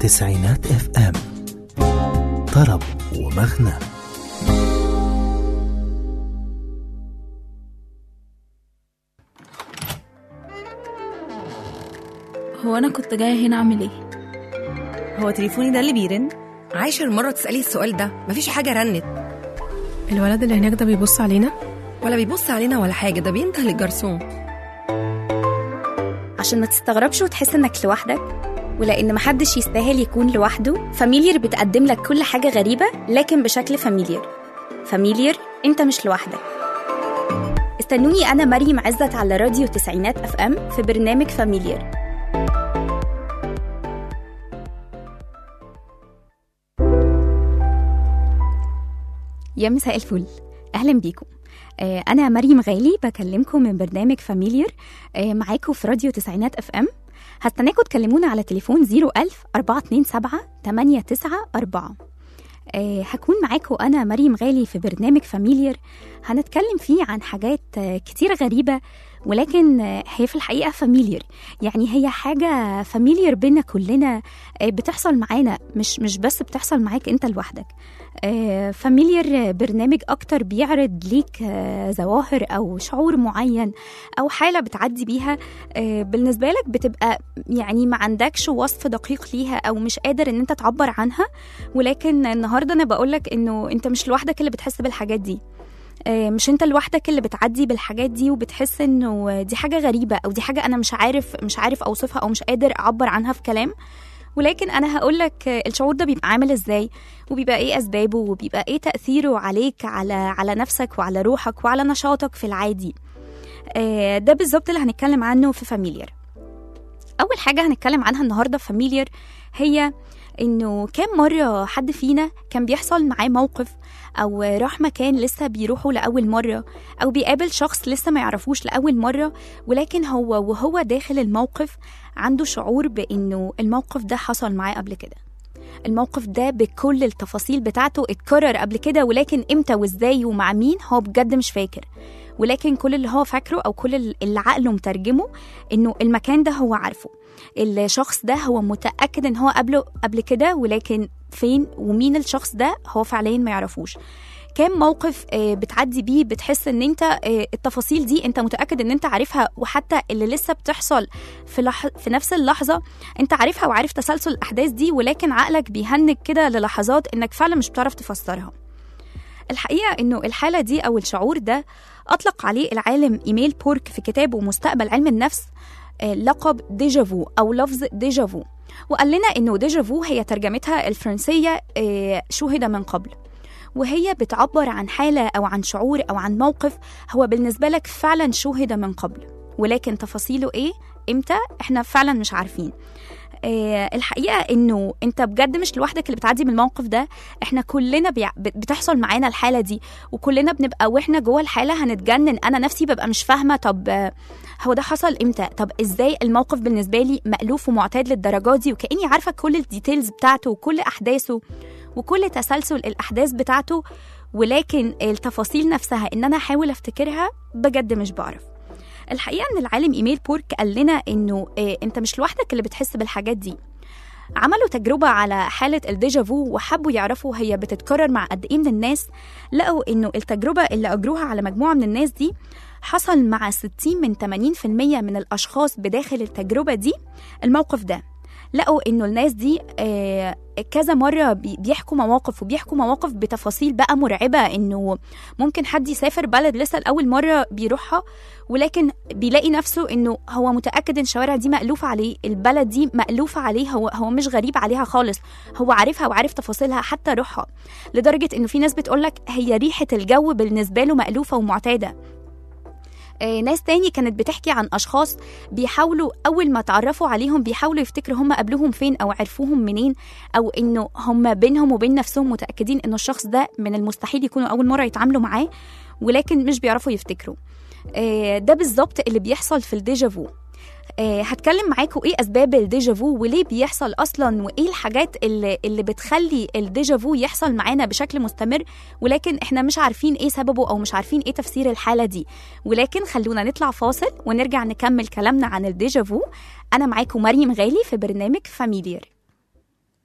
تسعينات اف ام طرب ومغنى هو انا كنت جايه هنا اعمل ايه هو تليفوني ده اللي بيرن عاشر مرة تسألي السؤال ده مفيش حاجة رنت الولد اللي هناك ده بيبص علينا ولا بيبص علينا ولا حاجة ده بينده للجرسون عشان ما تستغربش وتحس انك لوحدك ولان محدش يستاهل يكون لوحده فاميليار بتقدم لك كل حاجه غريبه لكن بشكل فاميليار فاميليار انت مش لوحدك استنوني انا مريم عزت على راديو تسعينات اف ام في برنامج فاميليار يا مساء الفل اهلا بيكم آه، انا مريم غالي بكلمكم من برنامج فاميليار آه، معاكم في راديو تسعينات اف ام هستناكم تكلمونا على تليفون 01000 427 894 آه، هكون معاكم أنا مريم غالي في برنامج فاميليار هنتكلم فيه عن حاجات آه، كتير غريبة ولكن آه، هي في الحقيقة فاميليار يعني هي حاجة فاميليار بينا كلنا آه، بتحصل معانا مش مش بس بتحصل معاك انت لوحدك آه، فاميليار برنامج أكتر بيعرض ليك آه، ظواهر أو شعور معين أو حالة بتعدي بيها آه، بالنسبة لك بتبقى يعني ما عندكش وصف دقيق ليها أو مش قادر إن أنت تعبر عنها ولكن النهاردة أنا بقولك إنه أنت مش لوحدك اللي بتحس بالحاجات دي آه، مش انت لوحدك اللي بتعدي بالحاجات دي وبتحس انه دي حاجه غريبه او دي حاجه انا مش عارف مش عارف اوصفها او مش قادر اعبر عنها في كلام ولكن انا هقول لك الشعور ده بيبقى عامل ازاي وبيبقى ايه اسبابه وبيبقى ايه تاثيره عليك على على نفسك وعلى روحك وعلى نشاطك في العادي آه، ده بالظبط اللي هنتكلم عنه في فاميليار اول حاجه هنتكلم عنها النهارده في فاميليار هي انه كام مره حد فينا كان بيحصل معاه موقف او راح مكان لسه بيروحه لاول مره او بيقابل شخص لسه ما يعرفوش لاول مره ولكن هو وهو داخل الموقف عنده شعور بانه الموقف ده حصل معاه قبل كده الموقف ده بكل التفاصيل بتاعته اتكرر قبل كده ولكن امتى وازاي ومع مين هو بجد مش فاكر ولكن كل اللي هو فاكره او كل اللي عقله مترجمه انه المكان ده هو عارفه الشخص ده هو متاكد ان هو قبله قبل كده ولكن فين ومين الشخص ده هو فعليا ما يعرفوش كام موقف آه، بتعدي بيه بتحس ان انت آه، التفاصيل دي انت متاكد ان انت عارفها وحتى اللي لسه بتحصل في لح... في نفس اللحظه انت عارفها وعارف تسلسل الاحداث دي ولكن عقلك بيهنج كده للحظات انك فعلا مش بتعرف تفسرها الحقيقه انه الحاله دي او الشعور ده اطلق عليه العالم ايميل بورك في كتابه مستقبل علم النفس آه، لقب ديجافو او لفظ ديجافو وقال لنا انه ديجافو هي ترجمتها الفرنسيه آه، شوهد من قبل وهي بتعبر عن حالة أو عن شعور أو عن موقف هو بالنسبة لك فعلا شوهد من قبل ولكن تفاصيله إيه إمتى إحنا فعلا مش عارفين آه، الحقيقة إنه أنت بجد مش لوحدك اللي بتعدي من الموقف ده إحنا كلنا بيع... بت- بتحصل معانا الحالة دي وكلنا بنبقى وإحنا جوه الحالة هنتجنن أنا نفسي ببقى مش فاهمة طب آه، هو ده حصل إمتى طب إزاي الموقف بالنسبة لي مألوف ومعتاد للدرجة دي وكأني عارفة كل الديتيلز بتاعته وكل أحداثه وكل تسلسل الأحداث بتاعته ولكن التفاصيل نفسها إن أنا أحاول أفتكرها بجد مش بعرف الحقيقة إن العالم إيميل بورك قال لنا إنه إيه أنت مش لوحدك اللي بتحس بالحاجات دي عملوا تجربة على حالة الديجافو وحبوا يعرفوا هي بتتكرر مع قد إيه من الناس لقوا إنه التجربة اللي أجروها على مجموعة من الناس دي حصل مع 60 من 80% من الأشخاص بداخل التجربة دي الموقف ده لقوا انه الناس دي آه، كذا مره بي- بيحكوا مواقف وبيحكوا مواقف بتفاصيل بقى مرعبه انه ممكن حد يسافر بلد لسه لاول مره بيروحها ولكن بيلاقي نفسه انه هو متاكد ان الشوارع دي مألوفه عليه البلد دي مألوفه عليه هو هو مش غريب عليها خالص هو عارفها وعارف تفاصيلها حتى روحها لدرجه انه في ناس بتقولك هي ريحه الجو بالنسبه له مألوفه ومعتاده آه، ناس تاني كانت بتحكي عن أشخاص بيحاولوا أول ما تعرفوا عليهم بيحاولوا يفتكروا هم قابلوهم فين أو عرفوهم منين أو إنه هم بينهم وبين نفسهم متأكدين إنه الشخص ده من المستحيل يكونوا أول مرة يتعاملوا معاه ولكن مش بيعرفوا يفتكروا آه، ده بالظبط اللي بيحصل في الديجافو آه، هتكلم معاكم ايه اسباب الديجافو وليه بيحصل اصلا وايه الحاجات اللي, اللي بتخلي الديجافو يحصل معانا بشكل مستمر ولكن احنا مش عارفين ايه سببه او مش عارفين ايه تفسير الحاله دي ولكن خلونا نطلع فاصل ونرجع نكمل كلامنا عن الديجافو انا معاكم مريم غالي في برنامج فاميليار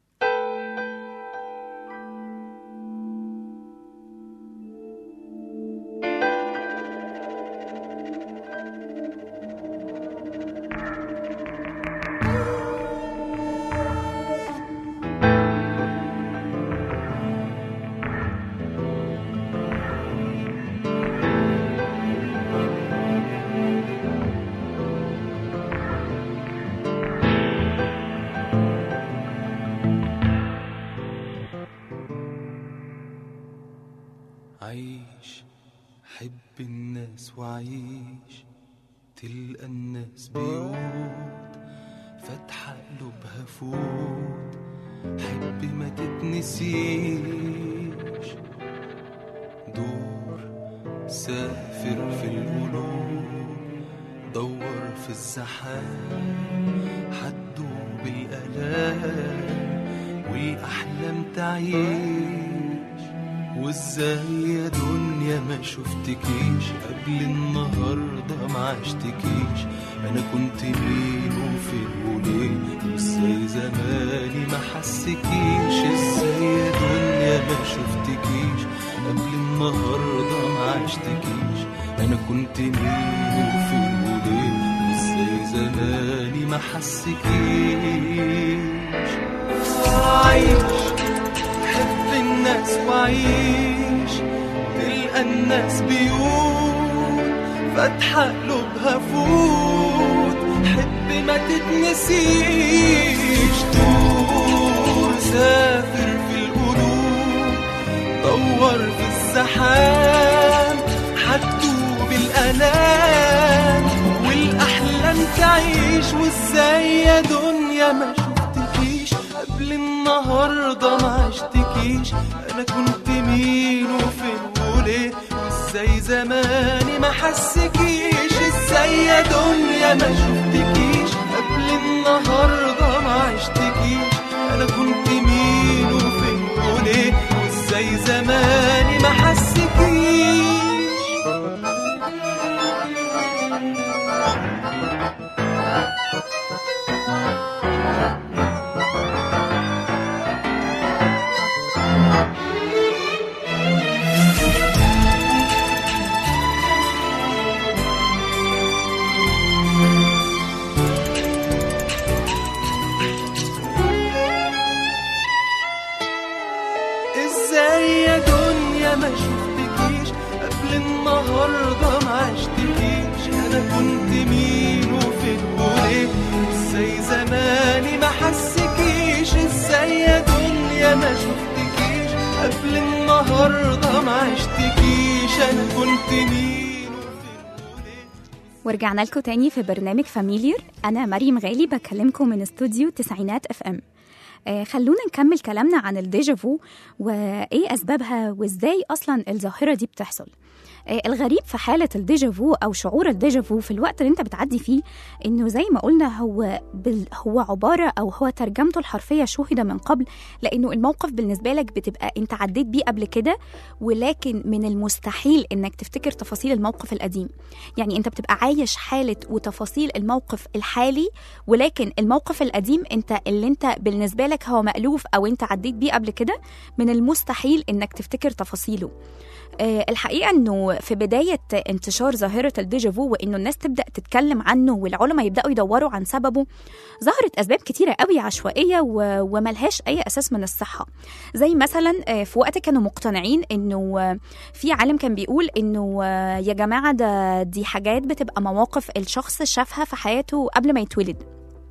الناس وعيش تلقى الناس بيوت فاتحة قلوبها فوت حب ما تتنسيش دور سافر في القلوب دور في الزحام حتدوب الآلام والأحلام تعيش وازاي يا دنيا ما شفتكيش قبل النهارده ما عشتكيش انا كنت مين وفين وليه وازاي زماني ما حسكيش ازاي يا دنيا ما شفتكيش قبل النهارده ما عشتكيش انا كنت مين وفين وليه وازاي زماني ما حسكيش عايش حب الناس وعيش تلقى الناس بيوت فاتحة قلوبها فوت حب ما تتنسيش دور سافر في القلوب دور في الزحام حتدوب الألام والأحلام تعيش وازاي يا دنيا ما شفتكيش قبل النهاردة ما عشتكيش أنا كنت مين وفين وليه وازاي زماني ما حسكيش ازاي يا دنيا ما شفتكيش قبل النهاردة ما عشتكيش أنا كنت مين وفين وليه وازاي زماني ما حسكيش ازاي يا دنيا ما شفتكيش قبل النهارده ما عشتكيش انا كنت مين وفين وليه ازاي زماني ما حسكيش ازاي يا دنيا ما شفتكيش قبل النهارده ما عشتكيش انا كنت مين وفين وليه ورجعنا لكم تاني في برنامج فاميلير أنا مريم غالي بكلمكم من استوديو تسعينات اف ام آه، خلونا نكمل كلامنا عن الديجافو وايه اسبابها وازاي اصلا الظاهره دي بتحصل آه، الغريب في حالة الديجافو أو شعور الديجافو في الوقت اللي أنت بتعدي فيه إنه زي ما قلنا هو بال... هو عبارة أو هو ترجمته الحرفية شوهد من قبل لأنه الموقف بالنسبة لك بتبقى أنت عديت بيه قبل كده ولكن من المستحيل إنك تفتكر تفاصيل الموقف القديم يعني أنت بتبقى عايش حالة وتفاصيل الموقف الحالي ولكن الموقف القديم أنت اللي أنت بالنسبة لك هو مألوف أو أنت عديت بيه قبل كده من المستحيل إنك تفتكر تفاصيله آه، الحقيقه انه في بدايه انتشار ظاهره الديجافو وانه الناس تبدا تتكلم عنه والعلماء يبداوا يدوروا عن سببه ظهرت اسباب كتيره قوي عشوائيه و- وملهاش اي اساس من الصحه زي مثلا آه، في وقت كانوا مقتنعين انه آه، في عالم كان بيقول انه آه، يا جماعه ده دي حاجات بتبقى مواقف الشخص شافها في حياته قبل ما يتولد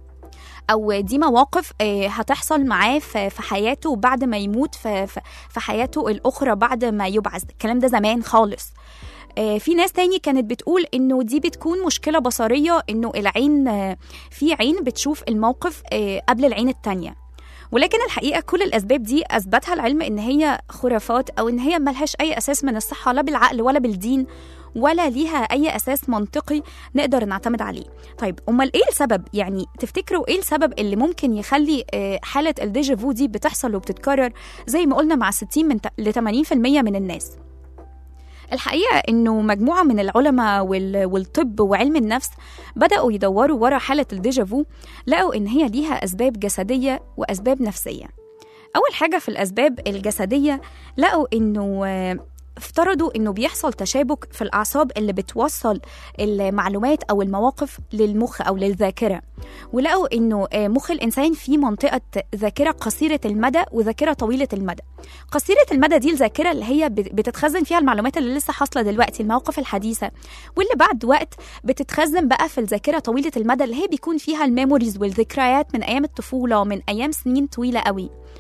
او دي مواقف آه، هتحصل معاه في في حياته بعد ما يموت في في- في حياته الاخرى بعد ما يبعث الكلام ده زمان خالص آه، في ناس تاني كانت بتقول انه دي بتكون مشكله بصريه انه العين آه، في عين بتشوف الموقف آه، قبل العين التانيه ولكن الحقيقه كل الاسباب دي اثبتها العلم ان هي خرافات او ان هي ملهاش اي اساس من الصحه لا بالعقل ولا بالدين ولا ليها اي اساس منطقي نقدر نعتمد عليه طيب امال ايه السبب يعني تفتكروا ايه السبب اللي ممكن يخلي آه، حاله الديجافو دي بتحصل وبتتكرر زي ما قلنا مع 60 من ت- ل 80% من الناس الحقيقة إنه مجموعة من العلماء وال- والطب وعلم النفس بدأوا يدوروا ورا حالة الديجافو لقوا إن هي ليها أسباب جسدية وأسباب نفسية أول حاجة في الأسباب الجسدية لقوا إنه آه، افترضوا انه بيحصل تشابك في الاعصاب اللي بتوصل المعلومات او المواقف للمخ او للذاكره ولقوا انه آه، مخ الانسان فيه منطقه ذاكره قصيره المدى وذاكره طويله المدى قصيره المدى دي الذاكره اللي هي بت- بتتخزن فيها المعلومات اللي لسه حاصله دلوقتي المواقف الحديثه واللي بعد وقت بتتخزن بقى في الذاكره طويله المدى اللي هي بيكون فيها الميموريز والذكريات من ايام الطفوله ومن ايام سنين طويله قوي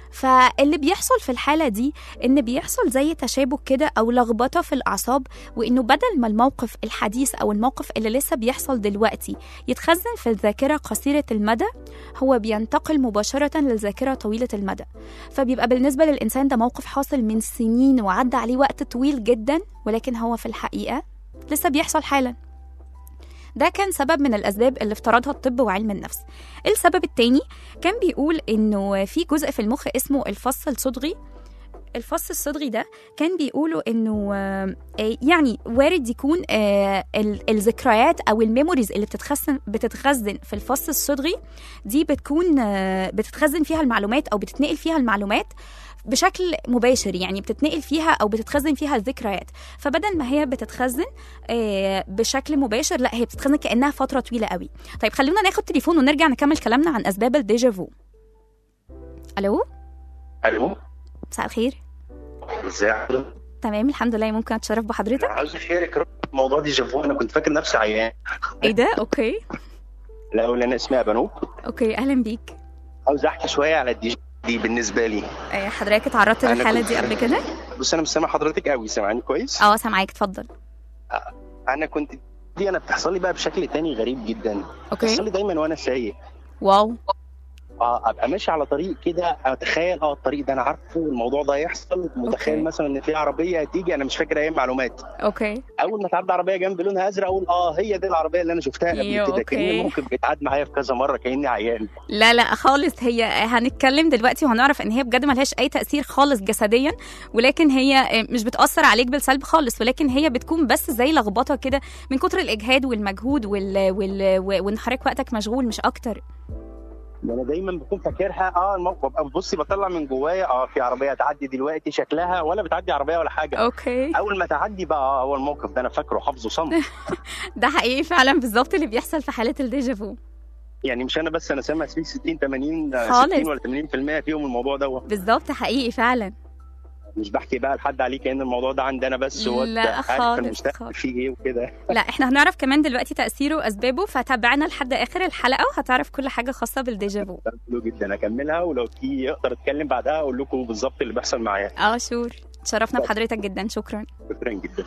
فاللي بيحصل في الحالة دي إن بيحصل زي تشابك كده أو لخبطة في الأعصاب وإنه بدل ما الموقف الحديث أو الموقف اللي لسه بيحصل دلوقتي يتخزن في الذاكرة قصيرة المدى هو بينتقل مباشرة للذاكرة طويلة المدى فبيبقى بالنسبة للإنسان ده موقف حاصل من سنين وعدى عليه وقت طويل جدا ولكن هو في الحقيقة لسه بيحصل حالا ده كان سبب من الأسباب اللي افترضها الطب وعلم النفس السبب التاني كان بيقول إنه في جزء في المخ اسمه الفص الصدغي الفص الصدغي ده كان بيقولوا انه آه، آه، يعني وارد يكون آه، ال- الذكريات او الميموريز اللي بتتخزن بتتخزن في الفص الصدغي دي بتكون آه، بتتخزن فيها المعلومات او بتتنقل فيها المعلومات بشكل مباشر يعني بتتنقل فيها او بتتخزن فيها الذكريات فبدل ما هي بتتخزن آه، بشكل مباشر لا هي بتتخزن كانها فتره طويله قوي طيب خلونا ناخد تليفون ونرجع نكمل كلامنا عن اسباب الديجافو الو الو مساء الخير ازاي حضرتك؟ تمام الحمد لله ممكن اتشرف بحضرتك عاوز اشارك رأيي في موضوع دي جافو انا كنت فاكر نفسي عيان ايه ده اوكي الاول انا اسمي بنو اوكي اهلا بيك عاوز احكي شويه على الدي جي دي بالنسبه لي آه، حضرتك اتعرضت أنا للحاله كنت- دي قبل كده بص انا مش سامع حضرتك قوي سامعني كويس اه سامعاك اتفضل انا كنت دي انا بتحصل لي بقى بشكل تاني غريب جدا بتحصل اوكي لي دايما وانا سايق واو اه ابقى ماشي على طريق كده اتخيل اه الطريق ده انا عارفه الموضوع ده هيحصل متخيل أوكي. مثلا ان في عربيه هتيجي انا مش فاكر اي معلومات اوكي اول ما تعدي عربيه جنب لونها ازرق اقول اه هي دي العربيه اللي انا شفتها يو، قبل كده كان أوكي. الموقف بيتعاد معايا في كذا مره كاني عيان لا لا خالص هي هنتكلم دلوقتي وهنعرف ان هي بجد ملهاش اي تاثير خالص جسديا ولكن هي مش بتاثر عليك بالسلب خالص ولكن هي بتكون بس زي لخبطه كده من كتر الاجهاد والمجهود وال... وال... وان حضرتك وقتك مشغول مش اكتر انا دايما بكون فاكرها اه الموقف أبقى بصي بطلع من جوايا اه في عربيه تعدي دلوقتي شكلها ولا بتعدي عربيه ولا حاجه اوكي اول ما تعدي بقى اه هو الموقف ده انا فاكره حافظه صم ده حقيقي فعلا بالظبط اللي بيحصل في حاله الديجافو يعني مش انا بس انا سامع في 60 80 آه، خالص. 60 ولا 80% فيهم الموضوع ده بالظبط حقيقي فعلا مش بحكي بقى لحد عليه كان الموضوع ده عندنا بس لا وأبدأ عارف خالص، المستقبل خالص. فيه ايه وكده لا احنا هنعرف كمان دلوقتي تاثيره واسبابه فتابعنا لحد اخر الحلقه وهتعرف كل حاجه خاصه بالديجافو ده حلو جدا اكملها ولو في اقدر اتكلم بعدها اقول لكم بالظبط اللي بيحصل معايا اه شور تشرفنا بحضرتك جدا شكرا شكرا جدا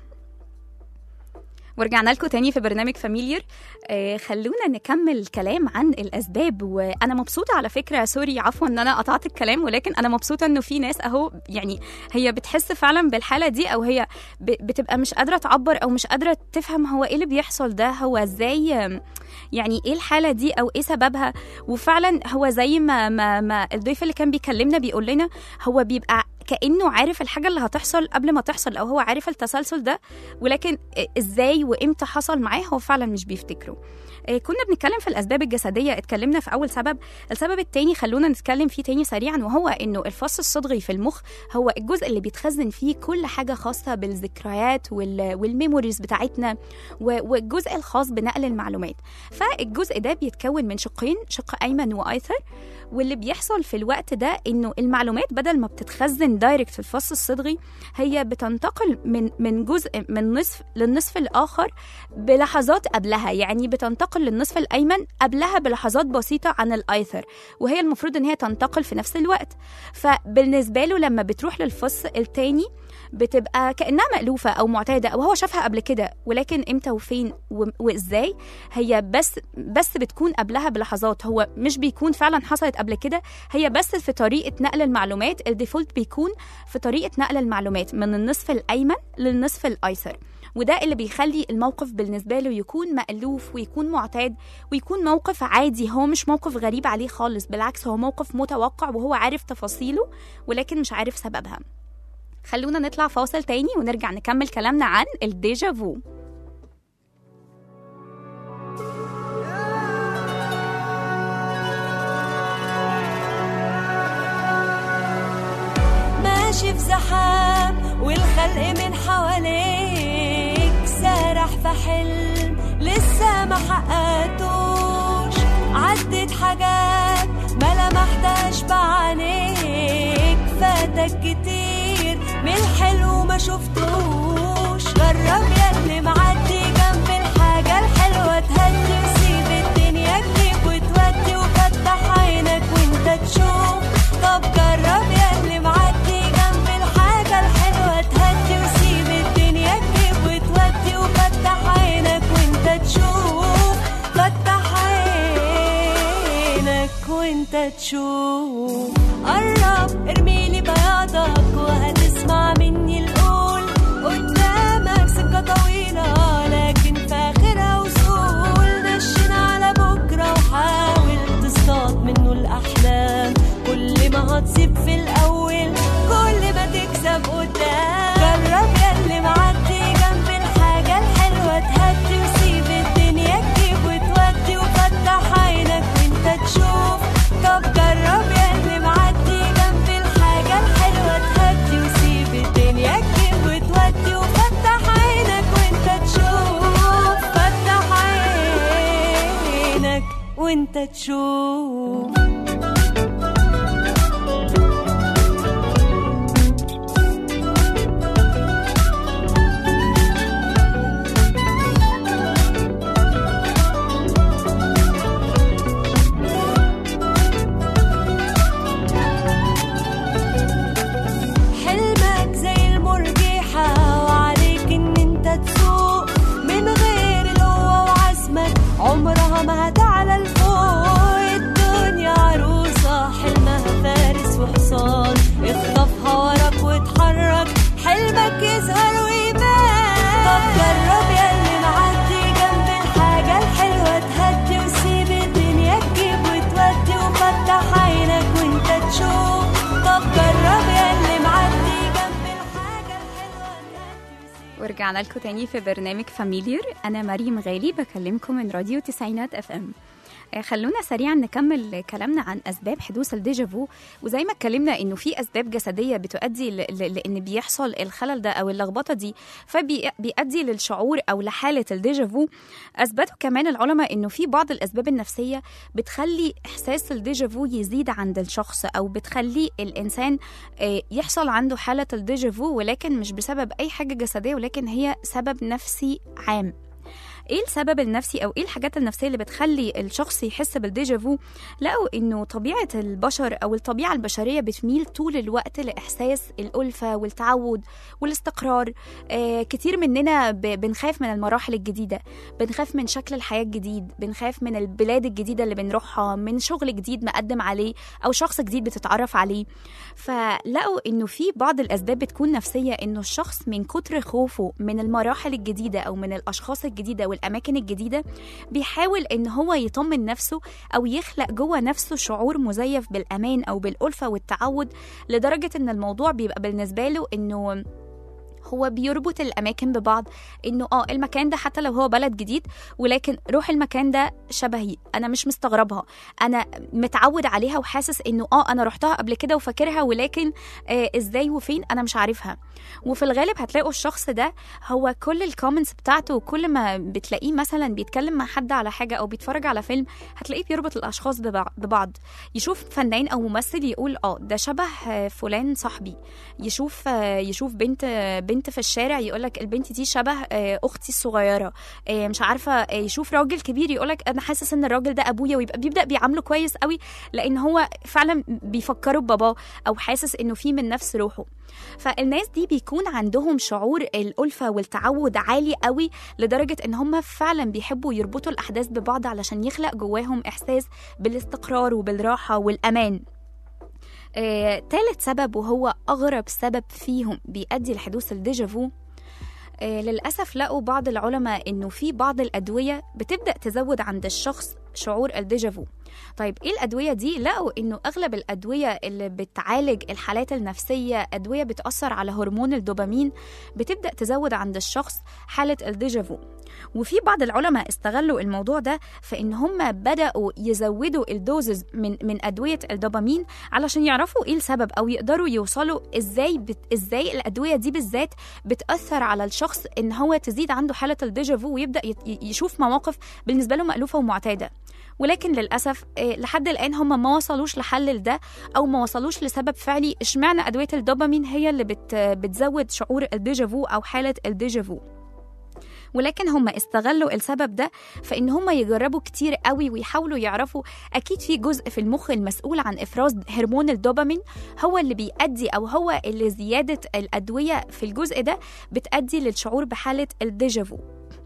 ورجعنا لكم تاني في برنامج فاميليير آه خلونا نكمل الكلام عن الاسباب وانا مبسوطه على فكره سوري عفوا ان انا قطعت الكلام ولكن انا مبسوطه انه في ناس اهو يعني هي بتحس فعلا بالحاله دي او هي ب- بتبقى مش قادره تعبر او مش قادره تفهم هو ايه اللي بيحصل ده هو ازاي آم، يعني ايه الحاله دي او ايه سببها وفعلا هو زي ما ما, ما الضيف اللي كان بيكلمنا بيقول لنا هو بيبقى كانه عارف الحاجه اللي هتحصل قبل ما تحصل او هو عارف التسلسل ده ولكن ازاي وامتى حصل معاه هو فعلا مش بيفتكره آه، كنا بنتكلم في الاسباب الجسديه اتكلمنا في اول سبب السبب التاني خلونا نتكلم فيه تاني سريعا وهو انه الفص الصدغي في المخ هو الجزء اللي بيتخزن فيه كل حاجه خاصه بالذكريات وال... والميموريز بتاعتنا و... والجزء الخاص بنقل المعلومات فالجزء ده بيتكون من شقين شق ايمن وايسر واللي بيحصل في الوقت ده انه المعلومات بدل ما بتتخزن دايركت في الفص الصدغي هي بتنتقل من من جزء من نصف للنصف الاخر بلحظات قبلها يعني بتنتقل للنصف الايمن قبلها بلحظات بسيطه عن الايثر وهي المفروض ان هي تنتقل في نفس الوقت فبالنسبه له لما بتروح للفص التاني بتبقى كانها مألوفه او معتاده او هو شافها قبل كده ولكن امتى وفين و- وازاي هي بس بس بتكون قبلها بلحظات هو مش بيكون فعلا حصلت قبل كده هي بس في طريقه نقل المعلومات الديفولت بيكون في طريقه نقل المعلومات من النصف الايمن للنصف الايسر وده اللي بيخلي الموقف بالنسبه له يكون مألوف ويكون معتاد ويكون موقف عادي هو مش موقف غريب عليه خالص بالعكس هو موقف متوقع وهو عارف تفاصيله ولكن مش عارف سببها خلونا نطلع فاصل تاني ونرجع نكمل كلامنا عن الديجافو ماشي في زحام والخلق من حواليك سارح في حلم لسه ما حققتوش عدت حاجات ما لمحتهاش بعينيك فاتك كتير من الحلو ما شفتوش جرب ياللي معدي جنب الحاجة الحلوة تهدي وسيب الدنيا تجيب وتودي وفتح عينك وانت تشوف طب جرب وانت تشوف قرب ارميلي بياضك وهتسمع مني القول قدامك سكة طويلة لكن في آخرها وصول نشن على بكرة وحاول تصطاد منه الأحلام كل ما هتصيب في الأول كل ما تكسب قدام جرب ياللي معدي جنب الحاجة الحلوة تهدي وسيب الدنيا تجيب وتودي وفتح عينك وانت تشوف طب جرب ياللي معدي جنب الحاجة الحلوة تهدي وسيب الدنيا تجيب وتودي وفتح عينك وانت تشوف فتح عينك وانت تشوف حلمك زي المرجحة وعليك ان انت تسوق من غير القوة وعزمك عمرها ما هتعلى لفوق الدنيا عروسة حلمها فارس وحصان اخطفها وراك واتحرك حلمك يظهر ويبان طب جرب ياللي معدي جنب الحاجة الحلوة تهدي وسيب الدنيا تجيب وتودي وفتح عينك وانت تشوف طب جرب ياللي معدي جنب الحاجة الحلوة تهدي وسيب ورجعنا لكم تاني في برنامج فاميليار انا مريم غالي بكلمكم من راديو تسعينات اف ام آه، خلونا سريعا نكمل كلامنا عن اسباب حدوث الديجافو وزي ما اتكلمنا انه في اسباب جسديه بتؤدي ل- ل- لان بيحصل الخلل ده او اللخبطه دي فبيؤدي للشعور او لحاله الديجافو اثبتوا كمان العلماء انه في بعض الاسباب النفسيه بتخلي احساس الديجافو يزيد عند الشخص او بتخلي الانسان آه، يحصل عنده حاله الديجافو ولكن مش بسبب اي حاجه جسديه ولكن هي سبب نفسي عام ايه السبب النفسي او ايه الحاجات النفسيه اللي بتخلي الشخص يحس بالديجافو لقوا انه طبيعه البشر او الطبيعه البشريه بتميل طول الوقت لاحساس الالفه والتعود والاستقرار آه كتير مننا ب- بنخاف من المراحل الجديده بنخاف من شكل الحياه الجديد بنخاف من البلاد الجديده اللي بنروحها من شغل جديد مقدم عليه او شخص جديد بتتعرف عليه فلقوا انه في بعض الاسباب بتكون نفسيه انه الشخص من كتر خوفه من المراحل الجديده او من الاشخاص الجديده والاماكن الجديده بيحاول ان هو يطمن نفسه او يخلق جوه نفسه شعور مزيف بالامان او بالالفه والتعود لدرجه ان الموضوع بيبقى بالنسبه له انه هو بيربط الاماكن ببعض انه اه المكان ده حتى لو هو بلد جديد ولكن روح المكان ده شبهي انا مش مستغربها انا متعود عليها وحاسس انه اه انا رحتها قبل كده وفاكرها ولكن آه ازاي وفين انا مش عارفها وفي الغالب هتلاقوا الشخص ده هو كل الكومنتس بتاعته وكل ما بتلاقيه مثلا بيتكلم مع حد على حاجه او بيتفرج على فيلم هتلاقيه بيربط الاشخاص ببع- ببعض يشوف فنان او ممثل يقول اه ده شبه آه، فلان صاحبي يشوف آه، يشوف بنت آه، بنت في الشارع يقول لك البنت دي شبه آه، اختي الصغيره آه، مش عارفه آه، يشوف راجل كبير يقول لك انا حاسس ان الراجل ده ابويا ويبقى بيبدا بيعامله كويس قوي لان هو فعلا بيفكروا بباباه او حاسس انه في من نفس روحه فالناس دي بيكون عندهم شعور الألفة والتعود عالي قوي لدرجة إن هم فعلا بيحبوا يربطوا الأحداث ببعض علشان يخلق جواهم إحساس بالاستقرار وبالراحة والأمان آه، تالت سبب وهو أغرب سبب فيهم بيؤدي لحدوث الديجافو آه، للأسف لقوا بعض العلماء إنه في بعض الأدوية بتبدأ تزود عند الشخص شعور الديجافو طيب ايه الادويه دي لقوا انه اغلب الادويه اللي بتعالج الحالات النفسيه ادويه بتاثر على هرمون الدوبامين بتبدا تزود عند الشخص حاله الديجافو وفي بعض العلماء استغلوا الموضوع ده في ان هم بداوا يزودوا الدوزز من من ادويه الدوبامين علشان يعرفوا ايه السبب او يقدروا يوصلوا ازاي بت ازاي الادويه دي بالذات بتاثر على الشخص ان هو تزيد عنده حاله الديجافو ويبدا يت- يشوف مواقف بالنسبه له مالوفه ومعتاده ولكن للاسف آه، لحد الان هم ما وصلوش لحل لده او ما وصلوش لسبب فعلي اشمعنى ادويه الدوبامين هي اللي بت بتزود شعور الديجافو او حاله الديجافو ولكن هم استغلوا السبب ده فان هم يجربوا كتير قوي ويحاولوا يعرفوا اكيد في جزء في المخ المسؤول عن افراز هرمون الدوبامين هو اللي بيؤدي او هو اللي زياده الادويه في الجزء ده بتؤدي للشعور بحاله الديجافو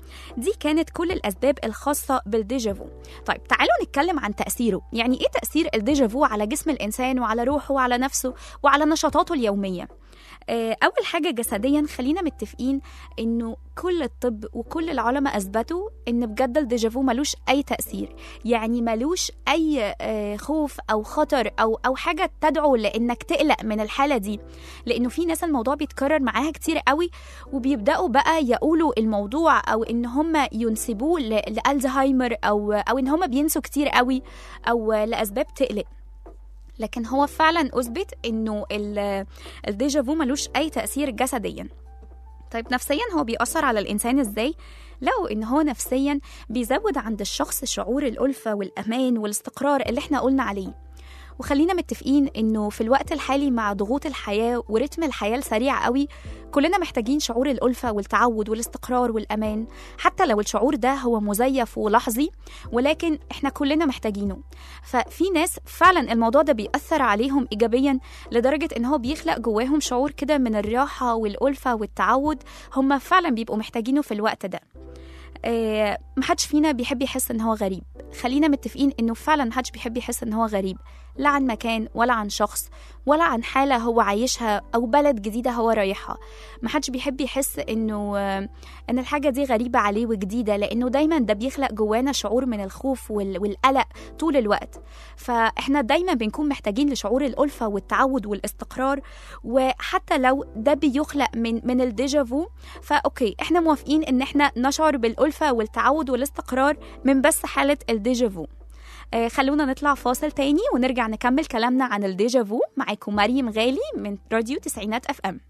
دي كانت كل الأسباب الخاصة بالديجافو طيب تعالوا نتكلم عن تأثيره يعني إيه تأثير الديجافو على جسم الإنسان وعلى روحه وعلى نفسه وعلى نشاطاته اليومية آه، أول حاجة جسديا خلينا متفقين إنه كل الطب وكل العلماء أثبتوا إن بجد الديجافو ملوش أي تأثير يعني ملوش أي آه، خوف أو خطر أو أو حاجة تدعو لإنك تقلق من الحالة دي لأنه في ناس الموضوع بيتكرر معاها كتير قوي وبيبدأوا بقى يقولوا الموضوع أو إن هم ينسبوه ل- لألزهايمر أو أو إن هم بينسوا كتير قوي أو لأسباب تقلق لكن هو فعلا اثبت انه ال- الديجافو ملوش اي تاثير جسديا طيب نفسيا هو بيأثر على الإنسان إزاي؟ لقوا إن هو نفسيا بيزود عند الشخص شعور الألفة والأمان والاستقرار اللي إحنا قلنا عليه وخلينا متفقين إنه في الوقت الحالي مع ضغوط الحياة ورتم الحياة السريع قوي كلنا محتاجين شعور الألفة والتعود والاستقرار والأمان حتى لو الشعور ده هو مزيف ولحظي ولكن إحنا كلنا محتاجينه ففي ناس فعلا الموضوع ده بيأثر عليهم إيجابيا لدرجة إن هو بيخلق جواهم شعور كده من الراحة والألفة والتعود هم فعلا بيبقوا محتاجينه في الوقت ده آه، محدش فينا بيحب يحس ان هو غريب خلينا متفقين انه فعلا محدش بيحب يحس ان هو غريب لا عن مكان ولا عن شخص ولا عن حالة هو عايشها أو بلد جديدة هو رايحها محدش بيحب يحس إنه آه، إن الحاجة دي غريبة عليه وجديدة لأنه دايما ده بيخلق جوانا شعور من الخوف وال- والقلق طول الوقت فإحنا دايما بنكون محتاجين لشعور الألفة والتعود والاستقرار وحتى لو ده بيخلق من من الديجافو فأوكي إحنا موافقين إن إحنا نشعر بالألفة والتعود والاستقرار من بس حالة الديجافو آه، خلونا نطلع فاصل تاني ونرجع نكمل كلامنا عن الديجافو معاكم مريم غالي من راديو تسعينات اف ام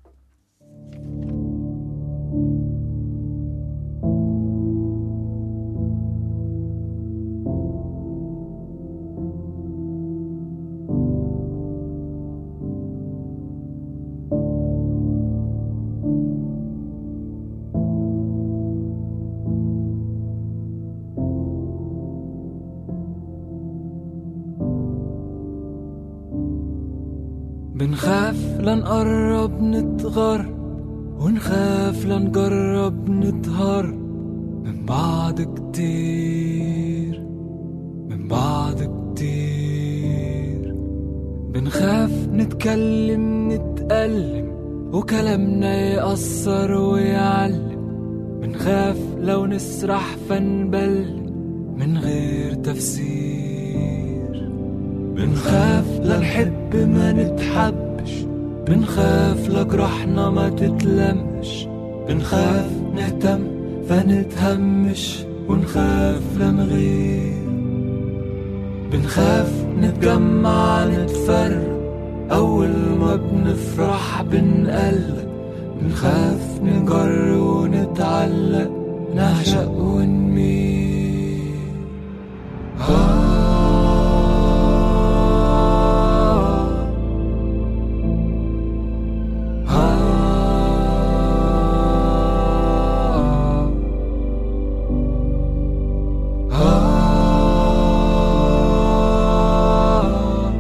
بنخاف لنقرب نتغر ونخاف لنجرب نطهر من بعض كتير من بعض كتير بنخاف نتكلم نتألم وكلامنا يأثر ويعلم بنخاف لو نسرح فنبل من غير تفسير بنخاف لنحب ما نتحبش بنخاف لجرحنا ما تتلمش بنخاف نهتم فنتهمش ونخاف لنغير بنخاف نتجمع نتفرق أول ما بنفرح بنقلق بنخاف نجر ونتعلق نعشق ونميل آه آه آه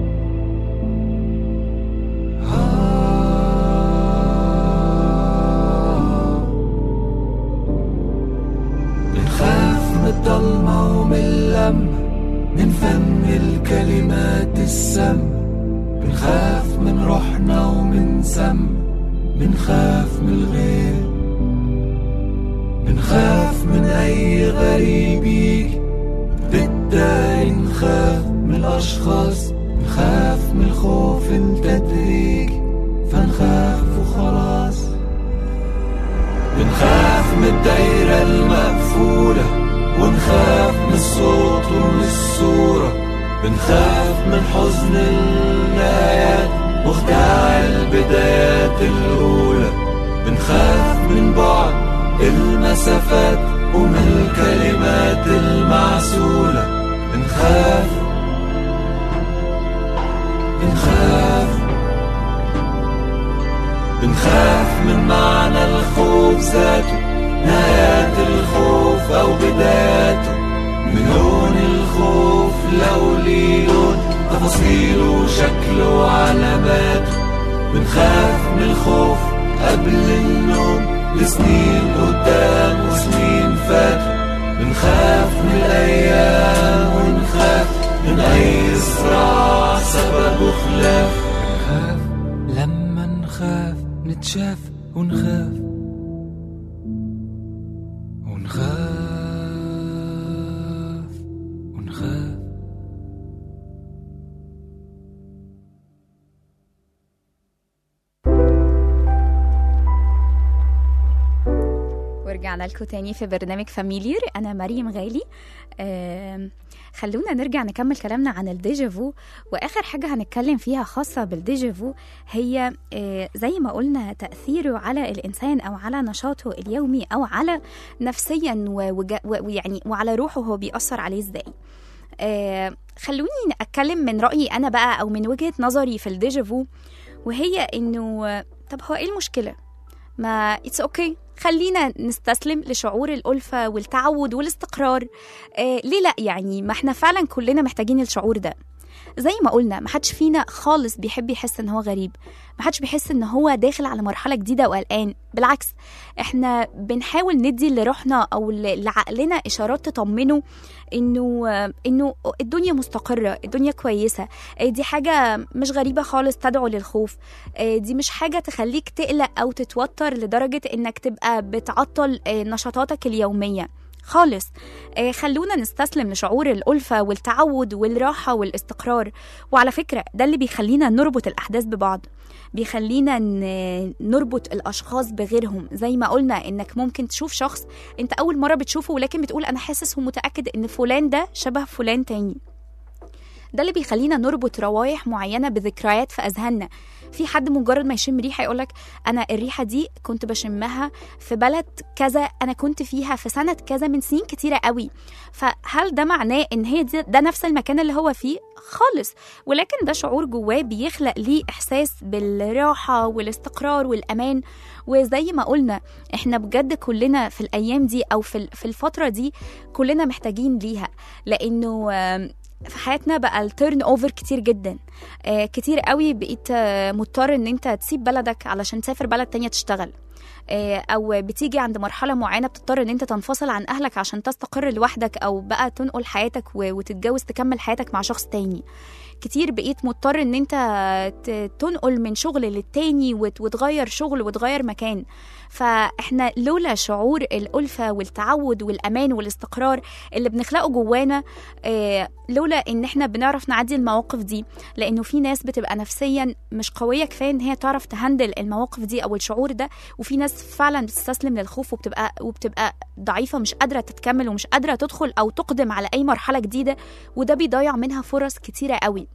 بنخاف من الضلمة ومن اللمة من فن الكلمات السم بنخاف من روحنا ومن سم بنخاف من الغير بنخاف من أي غريب يجي بالتالي نخاف من الأشخاص نخاف من الخوف التدريجي فنخاف وخلاص بنخاف من الدايرة المقفولة ونخاف من الصوت ومن الصورة بنخاف من حزن النهايات وخداع البدايات الأولى بنخاف من بعد المسافات ومن الكلمات المعسولة بنخاف بنخاف بنخاف من معنى الخوف ذاته نهايات الخوف أو بداياته من لون الخوف لو ليه لون تفاصيله وشكله وعلاماته بنخاف من الخوف قبل النوم لسنين قدام وسنين بنخاف من الأيام ونخاف من أي صراع سببه خلاف بنخاف لما نخاف نتشاف ونخاف ونخاف ونخاف ورجعنا لكم تاني في برنامج فاميلير انا مريم غالي آم، خلونا نرجع نكمل كلامنا عن الديجافو واخر حاجه هنتكلم فيها خاصه بالديجافو هي آه، زي ما قلنا تاثيره على الانسان او على نشاطه اليومي او على نفسيا و- وج- و- ويعني وعلى روحه هو بيأثر عليه ازاي آه، خلوني اتكلم من رايي انا بقى او من وجهه نظري في الديجافو وهي انه آه، طب هو ايه المشكله ما اتس اوكي okay. خلينا نستسلم لشعور الألفة والتعود والاستقرار آه ليه لا يعني ما احنا فعلا كلنا محتاجين الشعور ده زي ما قلنا ما حدش فينا خالص بيحب يحس ان هو غريب ما حدش بيحس ان هو داخل على مرحله جديده وقلقان بالعكس احنا بنحاول ندي لروحنا او ل- لعقلنا اشارات تطمنه انه انه الدنيا مستقره الدنيا كويسه آه، دي حاجه مش غريبه خالص تدعو للخوف آه، دي مش حاجه تخليك تقلق او تتوتر لدرجه انك تبقى بتعطل آه، نشاطاتك اليوميه خالص آه، خلونا نستسلم لشعور الألفة والتعود والراحة والاستقرار وعلى فكرة ده اللي بيخلينا نربط الأحداث ببعض بيخلينا ن- نربط الأشخاص بغيرهم زي ما قلنا إنك ممكن تشوف شخص أنت أول مرة بتشوفه ولكن بتقول أنا حاسس ومتأكد إن فلان ده شبه فلان تاني ده اللي بيخلينا نربط روايح معينة بذكريات في أذهاننا في حد مجرد ما يشم ريحة يقولك أنا الريحة دي كنت بشمها في بلد كذا أنا كنت فيها في سنة كذا من سنين كتيرة قوي فهل ده معناه إن هي دي ده نفس المكان اللي هو فيه خالص ولكن ده شعور جواه بيخلق ليه إحساس بالراحة والاستقرار والأمان وزي ما قلنا احنا بجد كلنا في الأيام دي أو في في الفترة دي كلنا محتاجين ليها لأنه آم، في حياتنا بقى التيرن اوفر كتير جدا آه كتير قوي بقيت آه مضطر ان انت تسيب بلدك علشان تسافر بلد تانية تشتغل آه، او بتيجي عند مرحله معينه بتضطر ان انت تنفصل عن اهلك عشان تستقر لوحدك او بقى تنقل حياتك و- وتتجوز تكمل حياتك مع شخص تاني كتير بقيت مضطر ان انت ت- تنقل من شغل للتاني وت- وتغير شغل وتغير مكان فاحنا لولا شعور الألفة والتعود والأمان والاستقرار اللي بنخلقه جوانا آه، لولا ان احنا بنعرف نعدي المواقف دي لانه في ناس بتبقى نفسيا مش قويه كفايه ان هي تعرف تهندل المواقف دي او الشعور ده وفي ناس فعلا بتستسلم للخوف وبتبقى وبتبقى ضعيفه مش قادره تتكمل ومش قادره تدخل او تقدم على اي مرحله جديده وده بيضيع منها فرص كتيره قوي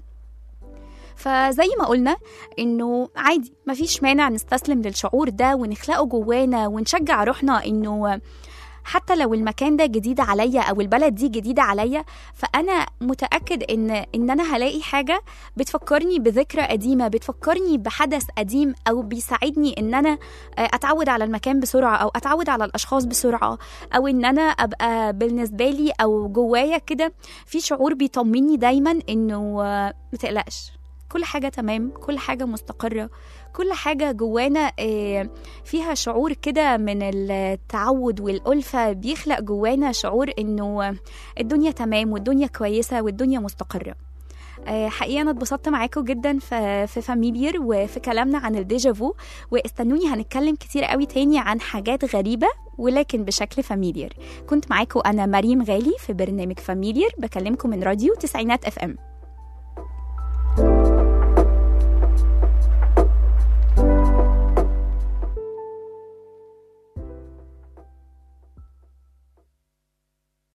فزي ما قلنا انه عادي مفيش مانع نستسلم للشعور ده ونخلقه جوانا ونشجع روحنا انه حتى لو المكان ده جديد عليا او البلد دي جديده عليا فانا متاكد ان ان انا هلاقي حاجه بتفكرني بذكرى قديمه بتفكرني بحدث قديم او بيساعدني ان انا آه، اتعود على المكان بسرعه او اتعود على الاشخاص بسرعه او ان انا ابقى بالنسبه لي او جوايا كده في شعور بيطمني دايما انه آه، متقلقش كل حاجه تمام كل حاجه مستقره كل حاجه جوانا آه، فيها شعور كده من التعود والألفة بيخلق جوانا شعور إنه الدنيا تمام والدنيا كويسة والدنيا مستقرة آه، حقيقة أنا اتبسطت معاكم جدا في في فاميليير وفي كلامنا عن الديجافو واستنوني هنتكلم كتير قوي تاني عن حاجات غريبة ولكن بشكل فاميليير كنت معاكم أنا مريم غالي في برنامج فاميليير بكلمكم من راديو تسعينات اف ام